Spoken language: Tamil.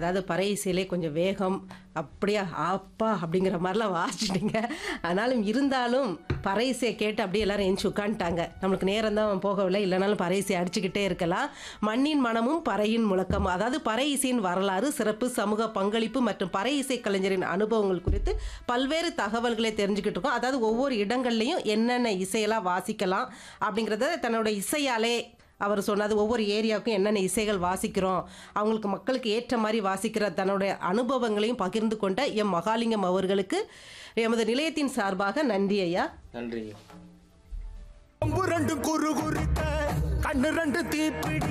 அதாவது பறை இசையிலே கொஞ்சம் வேகம் அப்படியே அப்பா அப்படிங்கிற மாதிரிலாம் வாசிச்சிட்டிங்க ஆனாலும் இருந்தாலும் பறை இசையை கேட்டு அப்படியே எல்லாரும் எஞ்சி உட்காந்துட்டாங்க நம்மளுக்கு நேரம் தான் போகவில்லை இல்லைனாலும் பறை இசையை அடிச்சுக்கிட்டே இருக்கலாம் மண்ணின் மனமும் பறையின் முழக்கம் அதாவது பறை இசையின் வரலாறு சிறப்பு சமூக பங்களிப்பு மற்றும் பறை இசை கலைஞரின் அனுபவங்கள் குறித்து பல்வேறு தகவல்களை தெரிஞ்சுக்கிட்டு இருக்கோம் அதாவது ஒவ்வொரு இடங்கள்லையும் என்னென்ன இசையெல்லாம் வாசிக்கலாம் அப்படிங்கிறத தன்னோட இசையாலே அவர் சொன்னது ஒவ்வொரு ஏரியாவுக்கும் என்னென்ன இசைகள் வாசிக்கிறோம் அவங்களுக்கு மக்களுக்கு ஏற்ற மாதிரி வாசிக்கிற தன்னுடைய அனுபவங்களையும் பகிர்ந்து கொண்ட எம் மகாலிங்கம் அவர்களுக்கு எமது நிலையத்தின் சார்பாக நன்றி ஐயா நன்றி கொம்பு ரெண்டும் குறு குறித்த கண்ணு ரெண்டு தீப்பிடி